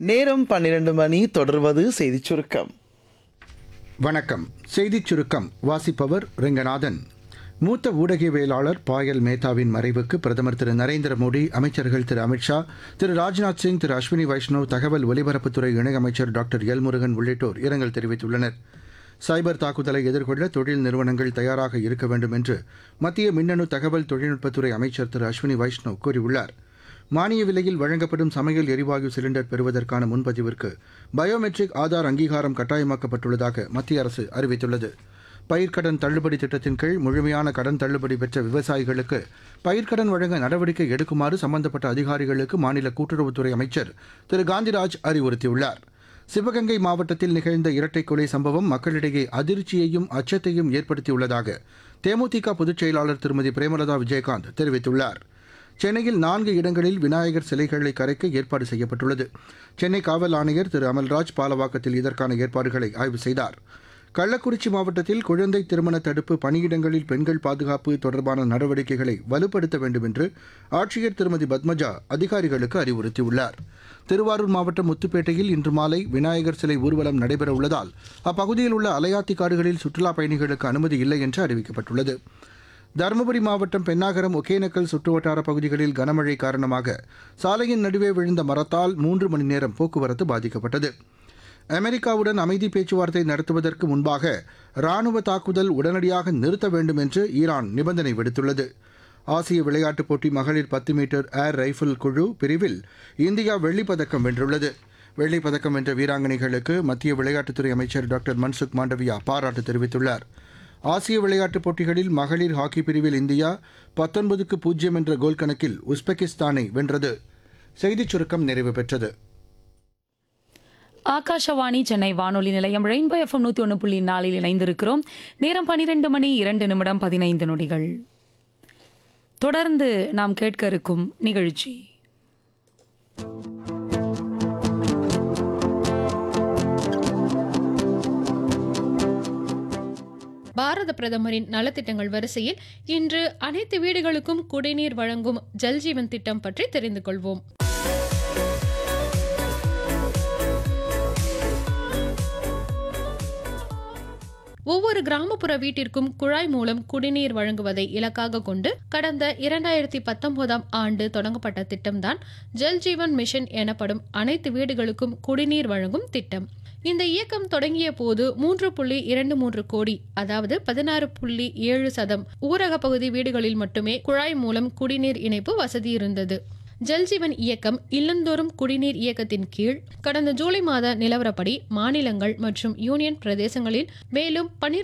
நேரம் பன்னிரண்டு மணி தொடர்வது செய்திச் சுருக்கம் வணக்கம் செய்திச் சுருக்கம் வாசிப்பவர் ரெங்கநாதன் மூத்த ஊடகவியலாளர் பாயல் மேத்தாவின் மறைவுக்கு பிரதமர் திரு நரேந்திர மோடி அமைச்சர்கள் திரு அமித்ஷா திரு ராஜ்நாத் சிங் திரு அஸ்வினி வைஷ்ணவ் தகவல் ஒலிபரப்புத்துறை இணையமைச்சர் டாக்டர் எல் முருகன் உள்ளிட்டோர் இரங்கல் தெரிவித்துள்ளனர் சைபர் தாக்குதலை எதிர்கொள்ள தொழில் நிறுவனங்கள் தயாராக இருக்க வேண்டும் என்று மத்திய மின்னணு தகவல் தொழில்நுட்பத்துறை அமைச்சர் திரு அஸ்வினி வைஷ்ணவ் கூறியுள்ளார் மானிய விலையில் வழங்கப்படும் சமையல் எரிவாயு சிலிண்டர் பெறுவதற்கான முன்பதிவிற்கு பயோமெட்ரிக் ஆதார் அங்கீகாரம் கட்டாயமாக்கப்பட்டுள்ளதாக மத்திய அரசு அறிவித்துள்ளது பயிர்க்கடன் தள்ளுபடி திட்டத்தின் கீழ் முழுமையான கடன் தள்ளுபடி பெற்ற விவசாயிகளுக்கு பயிர்க்கடன் வழங்க நடவடிக்கை எடுக்குமாறு சம்பந்தப்பட்ட அதிகாரிகளுக்கு மாநில கூட்டுறவுத்துறை அமைச்சர் திரு காந்திராஜ் அறிவுறுத்தியுள்ளார் சிவகங்கை மாவட்டத்தில் நிகழ்ந்த இரட்டை கொலை சம்பவம் மக்களிடையே அதிர்ச்சியையும் அச்சத்தையும் ஏற்படுத்தியுள்ளதாக தேமுதிக பொதுச் செயலாளர் திருமதி பிரேமலதா விஜயகாந்த் தெரிவித்துள்ளார் சென்னையில் நான்கு இடங்களில் விநாயகர் சிலைகளை கரைக்க ஏற்பாடு செய்யப்பட்டுள்ளது சென்னை காவல் ஆணையர் திரு அமல்ராஜ் பாலவாக்கத்தில் இதற்கான ஏற்பாடுகளை ஆய்வு செய்தார் கள்ளக்குறிச்சி மாவட்டத்தில் குழந்தை திருமண தடுப்பு பணியிடங்களில் பெண்கள் பாதுகாப்பு தொடர்பான நடவடிக்கைகளை வலுப்படுத்த வேண்டும் என்று ஆட்சியர் திருமதி பத்மஜா அதிகாரிகளுக்கு அறிவுறுத்தியுள்ளார் திருவாரூர் மாவட்டம் முத்துப்பேட்டையில் இன்று மாலை விநாயகர் சிலை ஊர்வலம் நடைபெற உள்ளதால் அப்பகுதியில் உள்ள அலையாத்தி காடுகளில் சுற்றுலாப் பயணிகளுக்கு அனுமதி இல்லை என்று அறிவிக்கப்பட்டுள்ளது தருமபுரி மாவட்டம் பென்னாகரம் ஒகேனக்கல் சுற்றுவட்டார பகுதிகளில் கனமழை காரணமாக சாலையின் நடுவே விழுந்த மரத்தால் மூன்று மணி நேரம் போக்குவரத்து பாதிக்கப்பட்டது அமெரிக்காவுடன் அமைதி பேச்சுவார்த்தை நடத்துவதற்கு முன்பாக ராணுவ தாக்குதல் உடனடியாக நிறுத்த வேண்டும் என்று ஈரான் நிபந்தனை விடுத்துள்ளது ஆசிய விளையாட்டுப் போட்டி மகளிர் பத்து மீட்டர் ஏர் ரைஃபிள் குழு பிரிவில் இந்தியா வெள்ளிப் பதக்கம் வென்றுள்ளது வெள்ளிப் பதக்கம் வென்ற வீராங்கனைகளுக்கு மத்திய விளையாட்டுத்துறை அமைச்சர் டாக்டர் மன்சுக் மாண்டவியா பாராட்டு தெரிவித்துள்ளார் ஆசிய விளையாட்டுப் போட்டிகளில் மகளிர் ஹாக்கி பிரிவில் இந்தியா பத்தொன்பதுக்கு பூஜ்ஜியம் என்ற கோல் கணக்கில் உஸ்பெகிஸ்தானை வென்றது செய்திச் சுருக்கம் நிறைவு பெற்றது ஆகாஷவாணி சென்னை வானொலி நிலையம் ரெயின்போ எஃப்எம் நூற்றி ஒன்று புள்ளி நாலில் இணைந்திருக்கிறோம் நேரம் பன்னிரெண்டு மணி இரண்டு நிமிடம் பதினைந்து நொடிகள் தொடர்ந்து நாம் கேட்க இருக்கும் நிகழ்ச்சி பாரத பிரதமரின் நலத்திட்டங்கள் வரிசையில் இன்று அனைத்து வீடுகளுக்கும் குடிநீர் வழங்கும் ஜல்ஜீவன் திட்டம் பற்றி தெரிந்து கொள்வோம் ஒவ்வொரு கிராமப்புற வீட்டிற்கும் குழாய் மூலம் குடிநீர் வழங்குவதை இலக்காக கொண்டு கடந்த இரண்டாயிரத்தி பத்தொன்பதாம் ஆண்டு தொடங்கப்பட்ட திட்டம்தான் ஜல் ஜீவன் மிஷன் எனப்படும் அனைத்து வீடுகளுக்கும் குடிநீர் வழங்கும் திட்டம் இந்த இயக்கம் தொடங்கிய போது மூன்று புள்ளி இரண்டு மூன்று கோடி அதாவது பதினாறு புள்ளி ஏழு சதம் ஊரக பகுதி வீடுகளில் மட்டுமே குழாய் மூலம் குடிநீர் இணைப்பு வசதி இருந்தது ஜல்ஜீவன் இயக்கம் இல்லந்தோறும் குடிநீர் இயக்கத்தின் கீழ் கடந்த ஜூலை மாத நிலவரப்படி மாநிலங்கள் மற்றும் யூனியன் பிரதேசங்களில் மேலும் 12